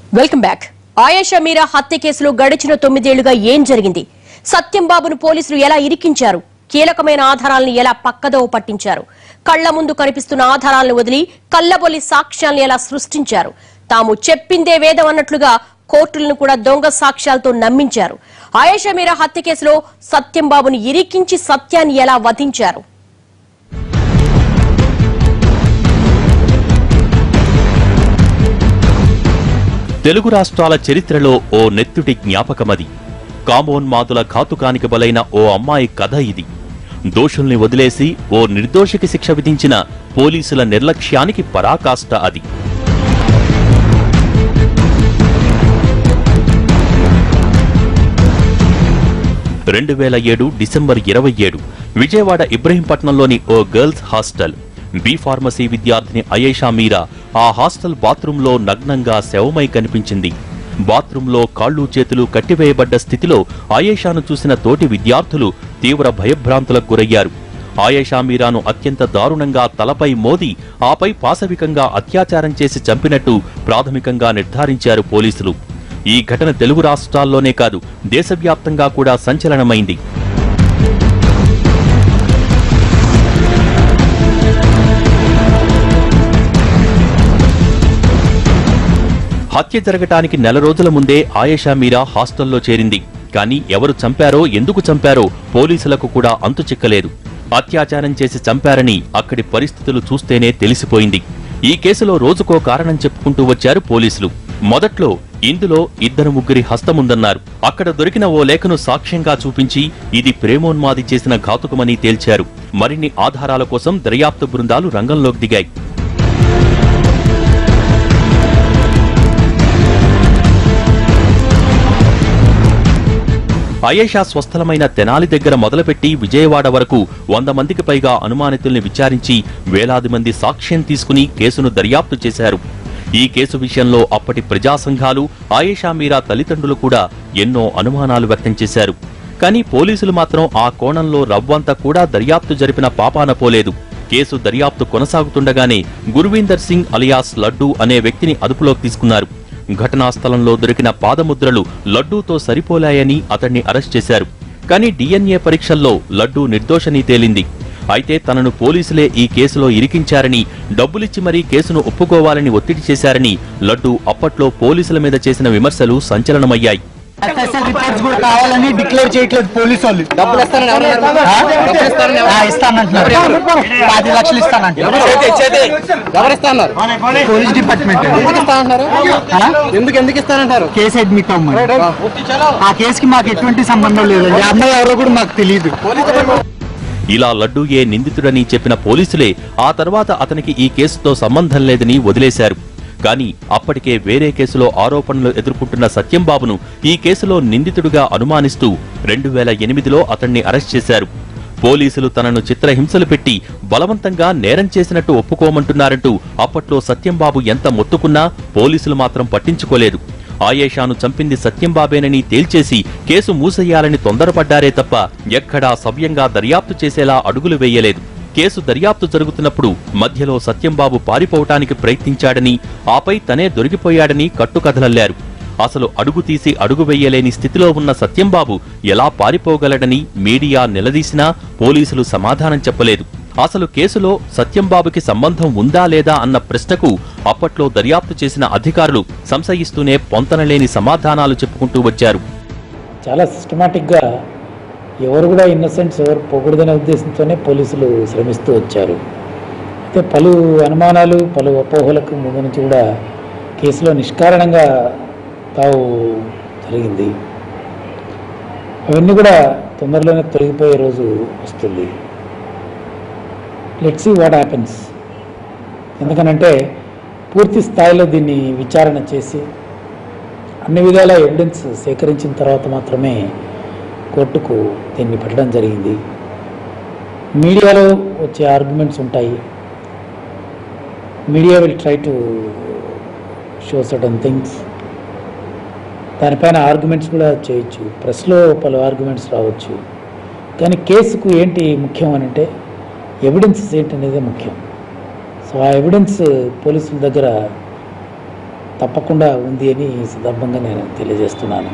Welcome back Ayesha మీరా హత్య కేసులో గడిచిన తొమ్మిదేళ్లుగా ఏం జరిగింది సత్యం బాబును పోలీసులు ఎలా ఇరికించారు కీలకమైన ఆధారాలను ఎలా పక్కదోవ పట్టించారు కళ్ల ముందు కనిపిస్తున్న ఆధారాలను వదిలి కళ్ళబొలి సాక్ష్యాలను ఎలా సృష్టించారు తాము చెప్పిందే వేదం అన్నట్లుగా కోర్టులను కూడా దొంగ సాక్ష్యాలతో నమ్మించారు ఆయేషా మీరా హత్య కేసులో సత్యం బాబును ఇరికించి సత్యాన్ని ఎలా వధించారు తెలుగు రాష్ట్రాల చరిత్రలో ఓ నెత్తుటి జ్ఞాపకమది కామోన్మాదుల ఘాతుకానికి బలైన ఓ అమ్మాయి కథ ఇది దోషుల్ని వదిలేసి ఓ నిర్దోషికి శిక్ష విధించిన పోలీసుల నిర్లక్ష్యానికి పరాకాష్ట అది రెండు వేల ఏడు డిసెంబర్ ఇరవై ఏడు విజయవాడ ఇబ్రహీంపట్నంలోని ఓ గర్ల్స్ హాస్టల్ బి ఫార్మసీ విద్యార్థిని అయేషా మీరా ఆ హాస్టల్ బాత్రూంలో నగ్నంగా శవమై కనిపించింది బాత్రూంలో కాళ్ళు చేతులు కట్టివేయబడ్డ స్థితిలో ఆయేషాను చూసిన తోటి విద్యార్థులు తీవ్ర భయభ్రాంతులకు గురయ్యారు ఆయేషా మీరాను అత్యంత దారుణంగా తలపై మోది ఆపై పాశవికంగా అత్యాచారం చేసి చంపినట్టు ప్రాథమికంగా నిర్ధారించారు పోలీసులు ఈ ఘటన తెలుగు రాష్ట్రాల్లోనే కాదు దేశవ్యాప్తంగా కూడా సంచలనమైంది హత్య జరగటానికి నెల రోజుల ముందే ఆయేషా మీరా హాస్టల్లో చేరింది కానీ ఎవరు చంపారో ఎందుకు చంపారో పోలీసులకు కూడా అంతు చిక్కలేదు అత్యాచారం చేసి చంపారని అక్కడి పరిస్థితులు చూస్తేనే తెలిసిపోయింది ఈ కేసులో రోజుకో కారణం చెప్పుకుంటూ వచ్చారు పోలీసులు మొదట్లో ఇందులో ఇద్దరు ముగ్గురి హస్తముందన్నారు అక్కడ దొరికిన ఓ లేఖను సాక్ష్యంగా చూపించి ఇది ప్రేమోన్మాది చేసిన ఘాతుకమని తేల్చారు మరిన్ని ఆధారాల కోసం దర్యాప్తు బృందాలు రంగంలోకి దిగాయి అయేషా స్వస్థలమైన తెనాలి దగ్గర మొదలుపెట్టి విజయవాడ వరకు వంద మందికి పైగా అనుమానితుల్ని విచారించి వేలాది మంది సాక్ష్యం తీసుకుని కేసును దర్యాప్తు చేశారు ఈ కేసు విషయంలో అప్పటి ప్రజా సంఘాలు ఆయేషా మీరా తల్లిదండ్రులు కూడా ఎన్నో అనుమానాలు వ్యక్తం చేశారు కానీ పోలీసులు మాత్రం ఆ కోణంలో రవ్వంత కూడా దర్యాప్తు జరిపిన పాపాన పోలేదు కేసు దర్యాప్తు కొనసాగుతుండగానే గుర్వీందర్ సింగ్ అలియాస్ లడ్డూ అనే వ్యక్తిని అదుపులోకి తీసుకున్నారు ఘటనా స్థలంలో దొరికిన పాదముద్రలు లడ్డూతో సరిపోలాయని అతన్ని అరెస్ట్ చేశారు కానీ డిఎన్ఏ పరీక్షల్లో లడ్డూ నిర్దోషని తేలింది అయితే తనను పోలీసులే ఈ కేసులో ఇరికించారని డబ్బులిచ్చి మరీ కేసును ఒప్పుకోవాలని ఒత్తిడి చేశారని లడ్డూ అప్పట్లో పోలీసుల మీద చేసిన విమర్శలు సంచలనమయ్యాయి ఎస్ఎస్ఎల్ రిపోర్ట్స్ కూడా కావాలని డిక్లేర్ చేయట్లేదు పోలీసు వాళ్ళు డబ్బులు ఇస్తానని ఎవరు అన్నారు? ఆ? డబ్బులు ఇస్తానని ఎవరు- ఆ, ఇస్తానంటున్నారు పది లక్షలు ఇస్తానంటున్నారు చేతి, చేతి. ఎవరు ఇస్తా అన్నారు పోలీస్ డిపార్ట్మెంట్ ఎందుకు ఇస్తా అంటున్నారు ఎందుకు ఎందుకు ఇస్తానంటారు కేసు అడ్మిట్ అవ్వమని ఆ కేసుకి మాకు ఎటువంటి సంబంధం లేదండి ఆ అమ్మాయి ఎవరో కూడా మాకు తెలియదు ఇలా లడ్డూయే నిందితుడని చెప్పిన పోలీసులే ఆ తర్వాత అతనికి ఈ కేసుతో సంబంధం లేదని వదిలేశారు కానీ అప్పటికే వేరే కేసులో ఆరోపణలు ఎదుర్కొంటున్న సత్యంబాబును ఈ కేసులో నిందితుడిగా అనుమానిస్తూ రెండు వేల ఎనిమిదిలో అతన్ని అరెస్ట్ చేశారు పోలీసులు తనను చిత్రహింసలు పెట్టి బలవంతంగా నేరం చేసినట్టు ఒప్పుకోమంటున్నారంటూ అప్పట్లో సత్యంబాబు ఎంత మొత్తుకున్నా పోలీసులు మాత్రం పట్టించుకోలేదు ఆయేషాను చంపింది సత్యంబాబేనని తేల్చేసి కేసు మూసేయాలని తొందరపడ్డారే తప్ప ఎక్కడా సవ్యంగా దర్యాప్తు చేసేలా అడుగులు వేయలేదు కేసు దర్యాప్తు జరుగుతున్నప్పుడు మధ్యలో సత్యంబాబు పారిపోవటానికి ప్రయత్నించాడని ఆపై తనే దొరికిపోయాడని కట్టుకథలల్లారు అసలు అడుగు తీసి అడుగు వెయ్యలేని స్థితిలో ఉన్న సత్యంబాబు ఎలా పారిపోగలడని మీడియా నిలదీసినా పోలీసులు సమాధానం చెప్పలేదు అసలు కేసులో సత్యంబాబుకి సంబంధం ఉందా లేదా అన్న ప్రశ్నకు అప్పట్లో దర్యాప్తు చేసిన అధికారులు సంశయిస్తూనే పొంతనలేని సమాధానాలు చెప్పుకుంటూ వచ్చారు చాలా సిస్టమేటిక్గా ఎవరు కూడా ఇన్నసెంట్స్ ఎవరు పోకూడదనే ఉద్దేశంతోనే పోలీసులు శ్రమిస్తూ వచ్చారు అయితే పలు అనుమానాలు పలు అపోహలకు ముందు నుంచి కూడా కేసులో నిష్కారణంగా తావు జరిగింది అవన్నీ కూడా తొందరలోనే తొలగిపోయే రోజు వస్తుంది లెట్ సీ వాట్ హ్యాపెన్స్ ఎందుకనంటే పూర్తి స్థాయిలో దీన్ని విచారణ చేసి అన్ని విధాల ఎవిడెన్స్ సేకరించిన తర్వాత మాత్రమే కోర్టుకు దీన్ని పెట్టడం జరిగింది మీడియాలో వచ్చే ఆర్గ్యుమెంట్స్ ఉంటాయి media will try to show sudden things దానిపైన ఆర్గ్యుమెంట్స్ కూడా చేయొచ్చు ప్రెస్లో పలు ఆర్గ్యుమెంట్స్ రావచ్చు కానీ కేసుకు ఏంటి ముఖ్యం అని అంటే ఎవిడెన్సెస్ ఏంటి అనేది ముఖ్యం సో ఆ ఎవిడెన్స్ పోలీసుల దగ్గర తప్పకుండా ఉంది అని ఈ సందర్భంగా నేను తెలియజేస్తున్నాను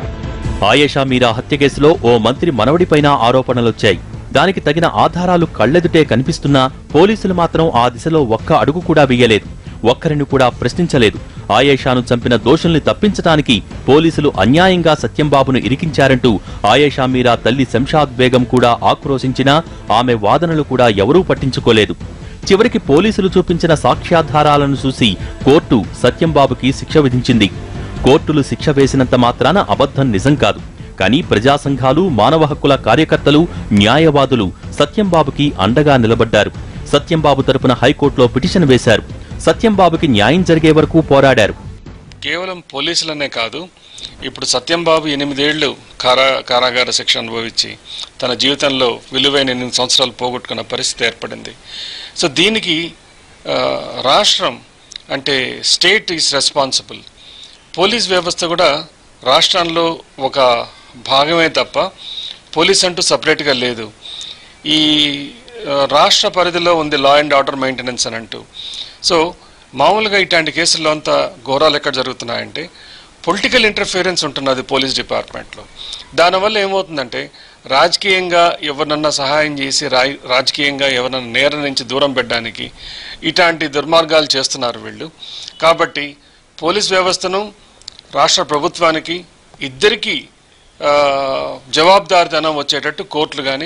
ఆయేషా మీరా హత్య కేసులో ఓ మంత్రి మనవడిపైన ఆరోపణలొచ్చాయి దానికి తగిన ఆధారాలు కళ్లెదుటే కనిపిస్తున్నా పోలీసులు మాత్రం ఆ దిశలో ఒక్క అడుగు కూడా వేయలేదు ఒక్కరిని కూడా ప్రశ్నించలేదు ఆయేషాను చంపిన దోషుల్ని తప్పించటానికి పోలీసులు అన్యాయంగా సత్యంబాబును ఇరికించారంటూ ఆయేషా మీరా తల్లి శంషాద్ బేగం కూడా ఆక్రోశించినా ఆమె వాదనలు కూడా ఎవరూ పట్టించుకోలేదు చివరికి పోలీసులు చూపించిన సాక్ష్యాధారాలను చూసి కోర్టు సత్యంబాబుకి శిక్ష విధించింది కోర్టులు శిక్ష వేసినంత మాత్రాన అబద్ధం నిజం కాదు కానీ ప్రజా సంఘాలు మానవ హక్కుల కార్యకర్తలు న్యాయవాదులు సత్యంబాబుకి అండగా నిలబడ్డారు సత్యంబాబు తరపున హైకోర్టులో పిటిషన్ వేశారు సత్యంబాబుకి న్యాయం జరిగే వరకు పోరాడారు కేవలం పోలీసులనే కాదు ఇప్పుడు సత్యంబాబు ఎనిమిదేళ్లు కారా కారాగార శిక్ష అనుభవించి తన జీవితంలో విలువైన ఎనిమిది సంవత్సరాలు పోగొట్టుకున్న పరిస్థితి ఏర్పడింది సో దీనికి ఆ, రాష్ట్రం అంటే స్టేట్ ఈస్ రెస్పాన్సిబుల్ పోలీస్ వ్యవస్థ కూడా రాష్ట్రంలో ఒక భాగమే తప్ప పోలీస్ అంటూ సపరేట్గా లేదు ఈ ఆ, రాష్ట్ర పరిధిలో ఉంది లా అండ్ ఆర్డర్ మెయింటెనెన్స్ అని అంటూ సో మామూలుగా ఇట్లాంటి కేసుల్లో అంతా ఘోరాలు ఎక్కడ జరుగుతున్నాయంటే పొలిటికల్ ఇంటర్ఫియరెన్స్ ఉంటున్నది పోలీస్ డిపార్ట్మెంట్లో దానివల్ల ఏమవుతుందంటే రాజకీయంగా ఎవరినన్నా సహాయం చేసి రాయి రాజకీయంగా ఎవరన్నా నేరం నుంచి దూరం పెట్టడానికి ఇట్లాంటి దుర్మార్గాలు చేస్తున్నారు వీళ్ళు కాబట్టి పోలీస్ వ్యవస్థను రాష్ట్ర ప్రభుత్వానికి ఇద్దరికీ ఆ, జవాబుదారితనం వచ్చేటట్టు కోర్టులు కానీ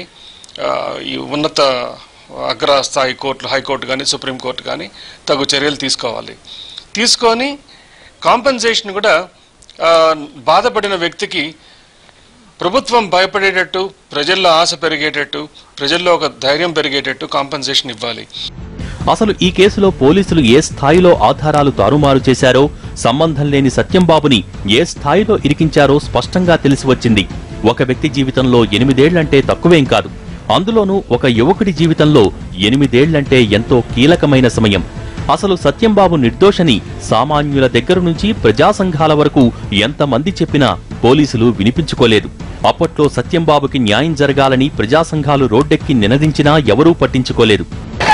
ఈ ఉన్నత అగ్ర స్థాయి కోర్టులు హైకోర్టు కానీ సుప్రీంకోర్టు కానీ తగు చర్యలు తీసుకోవాలి తీసుకొని కాంపెన్సేషన్ కూడా ఆ, బాధపడిన వ్యక్తికి ప్రభుత్వం భయపడేటట్టు ప్రజల్లో ఆశ పెరిగేటట్టు ప్రజల్లో ఒక ధైర్యం పెరిగేటట్టు కాంపెన్సేషన్ ఇవ్వాలి అసలు ఈ కేసులో పోలీసులు ఏ స్థాయిలో ఆధారాలు తారుమారు చేశారో సంబంధం లేని సత్యంబాబుని ఏ స్థాయిలో ఇరికించారో స్పష్టంగా తెలిసి వచ్చింది ఒక వ్యక్తి జీవితంలో ఎనిమిదేళ్లంటే తక్కువేం కాదు అందులోనూ ఒక యువకుడి జీవితంలో ఎనిమిదేళ్లంటే ఎంతో కీలకమైన సమయం అసలు సత్యంబాబు నిర్దోషని సామాన్యుల దగ్గర నుంచి ప్రజా సంఘాల వరకు ఎంతమంది చెప్పినా పోలీసులు వినిపించుకోలేదు అప్పట్లో సత్యంబాబుకి న్యాయం జరగాలని ప్రజా సంఘాలు రోడ్డెక్కి నినదించినా ఎవరూ పట్టించుకోలేదు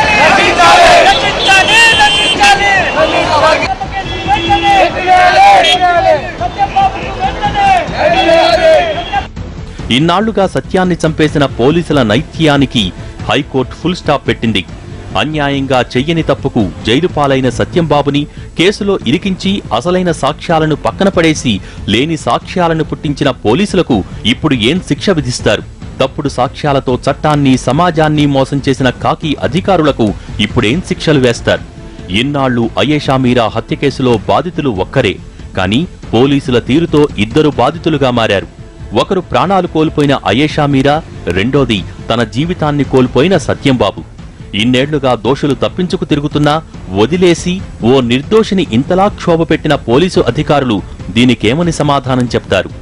ఇన్నాళ్లుగా సత్యాన్ని చంపేసిన పోలీసుల నైత్యానికి హైకోర్టు ఫుల్ స్టాప్ పెట్టింది అన్యాయంగా చెయ్యని తప్పుకు జైలు పాలైన సత్యంబాబుని కేసులో ఇరికించి అసలైన సాక్ష్యాలను పక్కన పడేసి లేని సాక్ష్యాలను పుట్టించిన పోలీసులకు ఇప్పుడు ఏం శిక్ష విధిస్తారు తప్పుడు సాక్ష్యాలతో చట్టాన్ని సమాజాన్ని మోసం చేసిన కాకి అధికారులకు ఇప్పుడేం శిక్షలు వేస్తారు ఇన్నాళ్లు అయేషా మీరా హత్య కేసులో బాధితులు ఒక్కరే కానీ పోలీసుల తీరుతో ఇద్దరు బాధితులుగా మారారు ఒకరు ప్రాణాలు కోల్పోయిన అయేషా మీరా రెండోది తన జీవితాన్ని కోల్పోయిన సత్యంబాబు ఇన్నేళ్లుగా దోషులు తప్పించుకు తిరుగుతున్నా వదిలేసి ఓ నిర్దోషిని ఇంతలా క్షోభపెట్టిన పోలీసు అధికారులు దీనికేమని సమాధానం చెప్తారు